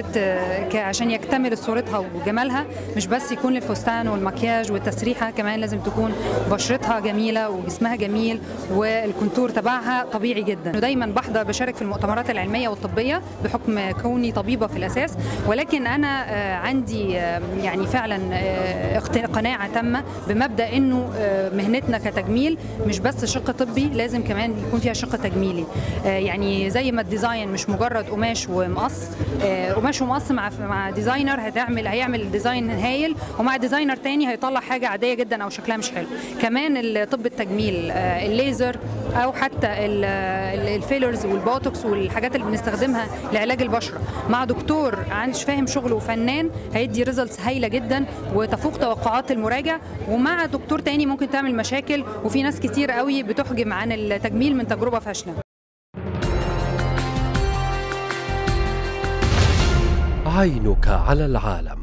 الست ك- عشان يكتمل صورتها وجمالها مش بس يكون الفستان والمكياج والتسريحه كمان لازم تكون بشرتها جميله وجسمها جميل والكونتور تبعها طبيعي جدا ودايما بحضر بشارك في المؤتمرات العلميه والطبيه بحكم كوني طبيبه في الاساس ولكن انا آه، عندي آه، يعني فعلا آه، اقت- قناعه تامه بمبدا انه آه، مهنتنا كتجميل مش بس شق طبي لازم كمان يكون فيها شق تجميلي آه، يعني زي ما الديزاين مش مجرد قماش ومقص آه، قماش ومقص مع مع ديزاينر هتعمل هيعمل ديزاين هايل ومع ديزاينر تاني هيطلع حاجه عاديه جدا او شكلها مش حلو كمان ال- طب التجميل آه، الليزر او حتى ال- ال- الفيلرز والبوتوكس والحاجات اللي بنستخدمها لعلاج البشره مع دكتور عندش فاهم شغله وفنان هيدي ريزلتس هايله جدا وتفوق توقعات المراجع ومع دكتور تاني ممكن تعمل مشاكل وفي ناس كتير قوي بتحجم عن التجميل من تجربه فاشله عينك على العالم